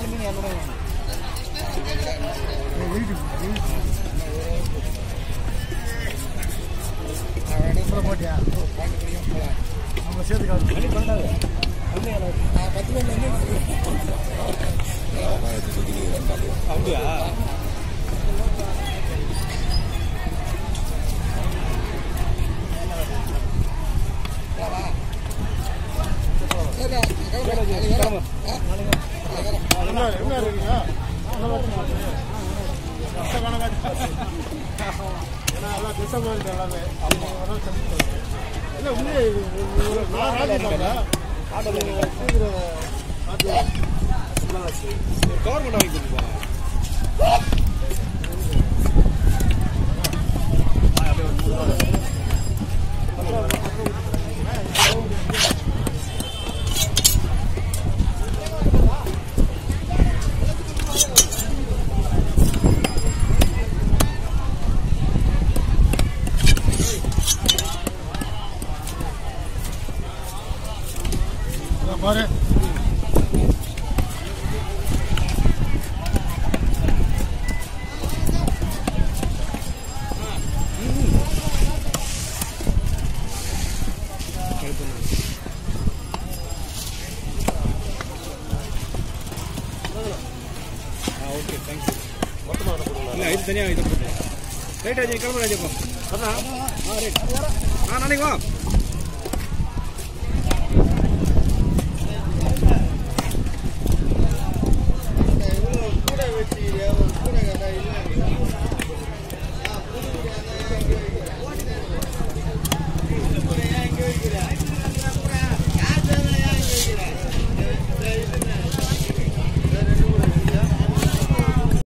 நாலு மீன் இரநூறு போட்டியா அவங்க சேர்த்துக்காது அப்படியா என்ன என்ன இருக்குங்க ஏன்னா எல்லாம் டிசம்பர் எல்லாமே இல்லை உண்மையே இது ஒரு நான் ஆடிட்டாங்க கவர்மெண்ட் வாங்கி கொடுப்போம் பாரு ஆ ஓகே தேங்க்யூ இல்லை இது தனியாக இது போட்டு ரைட் ஆச்சு கிளம்பு ராஜப்பா ஆ ரைட் ஆ நாளைக்கு வா